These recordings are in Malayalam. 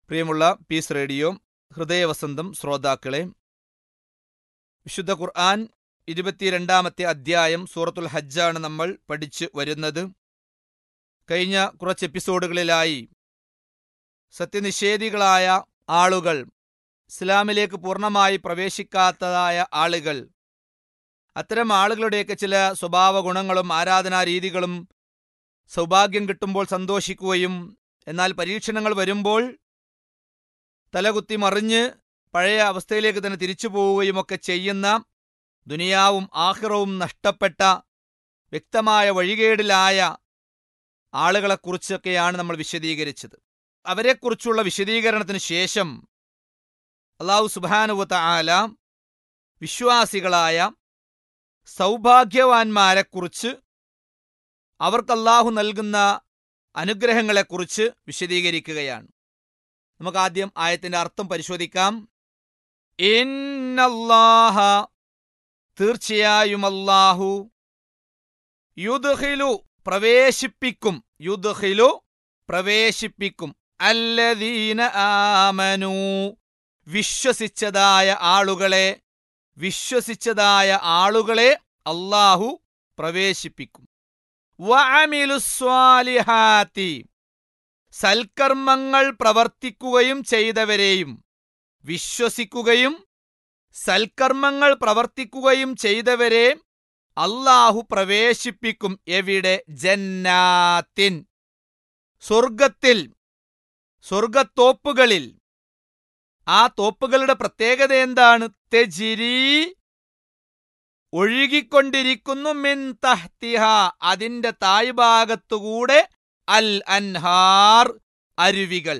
പ്രിയമുള്ള പീസ് റേഡിയോ ഹൃദയവസന്തം ശ്രോതാക്കളെ വിശുദ്ധ ഖുർആൻ ഇരുപത്തിരണ്ടാമത്തെ അധ്യായം സൂറത്തുൽ ഹജ്ജാണ് നമ്മൾ പഠിച്ചു വരുന്നത് കഴിഞ്ഞ കുറച്ച് എപ്പിസോഡുകളിലായി സത്യനിഷേധികളായ ആളുകൾ ഇസ്ലാമിലേക്ക് പൂർണ്ണമായി പ്രവേശിക്കാത്തതായ ആളുകൾ അത്തരം ആളുകളുടെയൊക്കെ ചില സ്വഭാവ ഗുണങ്ങളും ആരാധനാ രീതികളും സൗഭാഗ്യം കിട്ടുമ്പോൾ സന്തോഷിക്കുകയും എന്നാൽ പരീക്ഷണങ്ങൾ വരുമ്പോൾ തലകുത്തി മറിഞ്ഞ് പഴയ അവസ്ഥയിലേക്ക് തന്നെ തിരിച്ചു പോവുകയും ഒക്കെ ചെയ്യുന്ന ദുനിയാവും ആഹിറവും നഷ്ടപ്പെട്ട വ്യക്തമായ വഴികേടിലായ ആളുകളെക്കുറിച്ചൊക്കെയാണ് നമ്മൾ വിശദീകരിച്ചത് അവരെക്കുറിച്ചുള്ള വിശദീകരണത്തിന് ശേഷം അള്ളാഹു സുബാനുവത്ത ആല വിശ്വാസികളായ സൗഭാഗ്യവാന്മാരെക്കുറിച്ച് അവർക്ക് അള്ളാഹു നൽകുന്ന അനുഗ്രഹങ്ങളെക്കുറിച്ച് വിശദീകരിക്കുകയാണ് നമുക്ക് ആദ്യം ആയത്തിന്റെ അർത്ഥം പരിശോധിക്കാം ഇന്നല്ലാഹ തീർച്ചയായും അല്ലാഹു യുദ്ഹിലു പ്രവേശിപ്പിക്കും യുദ്ഹിലു പ്രവേശിപ്പിക്കും അല്ലദീന ആമനു വിശ്വസിച്ചതായ ആളുകളെ വിശ്വസിച്ചതായ ആളുകളെ അല്ലാഹു പ്രവേശിപ്പിക്കും വഅമിലുസ്വാലിഹാത്തി സൽക്കർമ്മങ്ങൾ പ്രവർത്തിക്കുകയും ചെയ്തവരെയും വിശ്വസിക്കുകയും സൽക്കർമ്മങ്ങൾ പ്രവർത്തിക്കുകയും ചെയ്തവരെ അള്ളാഹു പ്രവേശിപ്പിക്കും എവിടെ ജന്നാത്തിൻ സ്വർഗത്തിൽ സ്വർഗത്തോപ്പുകളിൽ ആ തോപ്പുകളുടെ പ്രത്യേകത എന്താണ് തെജിരി ഒഴുകിക്കൊണ്ടിരിക്കുന്നു മിൻ തഹ്തിഹ അതിന്റെ താഴ്ഭാഗത്തുകൂടെ അൽ അൻഹാർ അരുവികൾ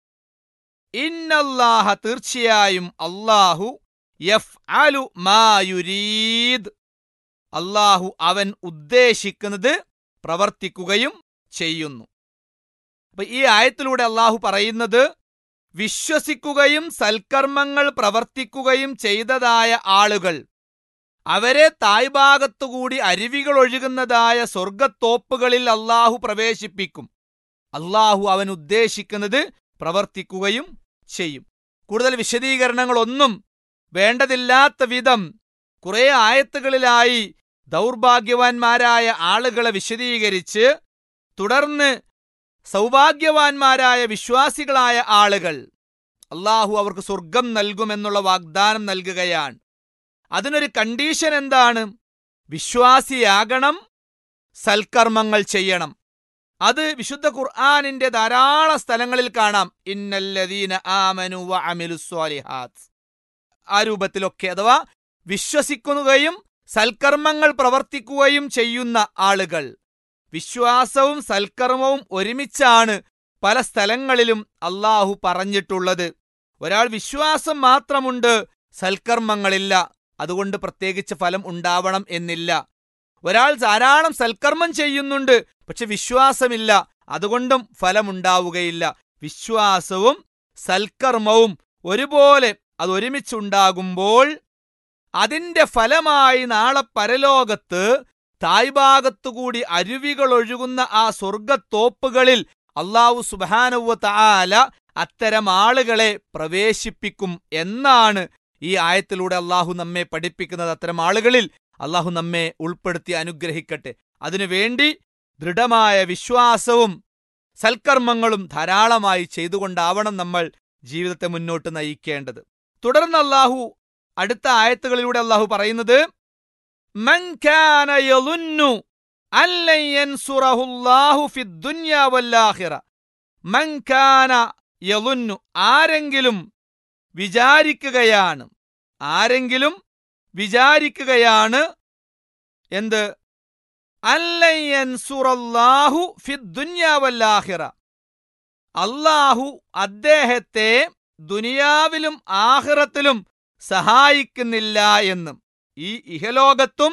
ഇന്നല്ലാഹ തീർച്ചയായും അല്ലാഹു യഫ് അലു മായുരീദ് അല്ലാഹു അവൻ ഉദ്ദേശിക്കുന്നത് പ്രവർത്തിക്കുകയും ചെയ്യുന്നു അപ്പൊ ഈ ആയത്തിലൂടെ അള്ളാഹു പറയുന്നത് വിശ്വസിക്കുകയും സൽക്കർമ്മങ്ങൾ പ്രവർത്തിക്കുകയും ചെയ്തതായ ആളുകൾ അവരെ തായ്ഭാഗത്തുകൂടി അരുവികൾ ഒഴുകുന്നതായ സ്വർഗത്തോപ്പുകളിൽ അള്ളാഹു പ്രവേശിപ്പിക്കും അള്ളാഹു അവൻ ഉദ്ദേശിക്കുന്നത് പ്രവർത്തിക്കുകയും ചെയ്യും കൂടുതൽ വിശദീകരണങ്ങളൊന്നും വേണ്ടതില്ലാത്ത വിധം കുറെ ആയത്തുകളിലായി ദൗർഭാഗ്യവാന്മാരായ ആളുകളെ വിശദീകരിച്ച് തുടർന്ന് സൗഭാഗ്യവാന്മാരായ വിശ്വാസികളായ ആളുകൾ അള്ളാഹു അവർക്ക് സ്വർഗം നൽകുമെന്നുള്ള വാഗ്ദാനം നൽകുകയാണ് അതിനൊരു കണ്ടീഷൻ എന്താണ് വിശ്വാസിയാകണം സൽക്കർമ്മങ്ങൾ ചെയ്യണം അത് വിശുദ്ധ ഖുർആാനിന്റെ ധാരാളം സ്ഥലങ്ങളിൽ കാണാം ഇന്നല്ലദീന ആമനു വ അമിലുസ്വാലിഹാത്ത് ആ രൂപത്തിലൊക്കെ അഥവാ വിശ്വസിക്കുകയും സൽക്കർമ്മങ്ങൾ പ്രവർത്തിക്കുകയും ചെയ്യുന്ന ആളുകൾ വിശ്വാസവും സൽക്കർമ്മവും ഒരുമിച്ചാണ് പല സ്ഥലങ്ങളിലും അള്ളാഹു പറഞ്ഞിട്ടുള്ളത് ഒരാൾ വിശ്വാസം മാത്രമുണ്ട് സൽക്കർമ്മങ്ങളില്ല അതുകൊണ്ട് പ്രത്യേകിച്ച് ഫലം ഉണ്ടാവണം എന്നില്ല ഒരാൾ ധാരാളം സൽക്കർമ്മം ചെയ്യുന്നുണ്ട് പക്ഷെ വിശ്വാസമില്ല അതുകൊണ്ടും ഫലമുണ്ടാവുകയില്ല വിശ്വാസവും സൽക്കർമ്മവും ഒരുപോലെ അത് ഒരുമിച്ചുണ്ടാകുമ്പോൾ അതിന്റെ ഫലമായി നാളെ പരലോകത്ത് തായ്ഭാഗത്തുകൂടി അരുവികൾ ഒഴുകുന്ന ആ സ്വർഗത്തോപ്പുകളിൽ അള്ളാഹു സുബാനുവ താല അത്തരം ആളുകളെ പ്രവേശിപ്പിക്കും എന്നാണ് ഈ ആയത്തിലൂടെ അള്ളാഹു നമ്മെ പഠിപ്പിക്കുന്നത് അത്തരം ആളുകളിൽ അള്ളാഹു നമ്മെ ഉൾപ്പെടുത്തി അനുഗ്രഹിക്കട്ടെ അതിനുവേണ്ടി ദൃഢമായ വിശ്വാസവും സൽക്കർമ്മങ്ങളും ധാരാളമായി ചെയ്തുകൊണ്ടാവണം നമ്മൾ ജീവിതത്തെ മുന്നോട്ട് നയിക്കേണ്ടത് തുടർന്ന് അള്ളാഹു അടുത്ത ആയത്തുകളിലൂടെ അള്ളാഹു പറയുന്നത് മൻ കാന യളുന്നു അല്ലൻ യൻസുറഹുല്ലാഹു ഫിദ്ദുനിയാ വല്ലാഹിറ മൻ കാന യളുന്നു ആരെങ്കിലും വിചാരിക്കുകയാണ് ആരെങ്കിലും വിചാരിക്കുകയാണ് എന്ത് അല്ലൻ യൻസുറല്ലാഹു ഫിദ്ദുനിയാ വല്ലാഹിറ അള്ളാഹു അദ്ദേഹത്തെ ദുനിയാവിലും ആഹിറത്തിലും സഹായിക്കുന്നില്ല എന്നും ഈ ഇഹലോകത്തും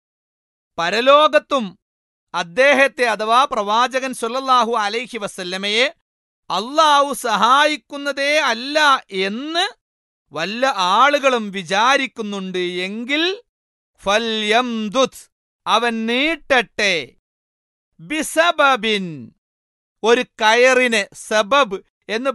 പരലോകത്തും അദ്ദേഹത്തെ അഥവാ പ്രവാചകൻ സൊല്ലാഹു അലൈഹി വസല്ലമയെ അള്ളാഹു സഹായിക്കുന്നതേ അല്ല എന്ന് വല്ല ആളുകളും വിചാരിക്കുന്നുണ്ട് എങ്കിൽ ഫല്യംദുത് അവൻ നീട്ടട്ടെ ബിസബബിൻ ഒരു കയറിനെ സബബ് എന്ന്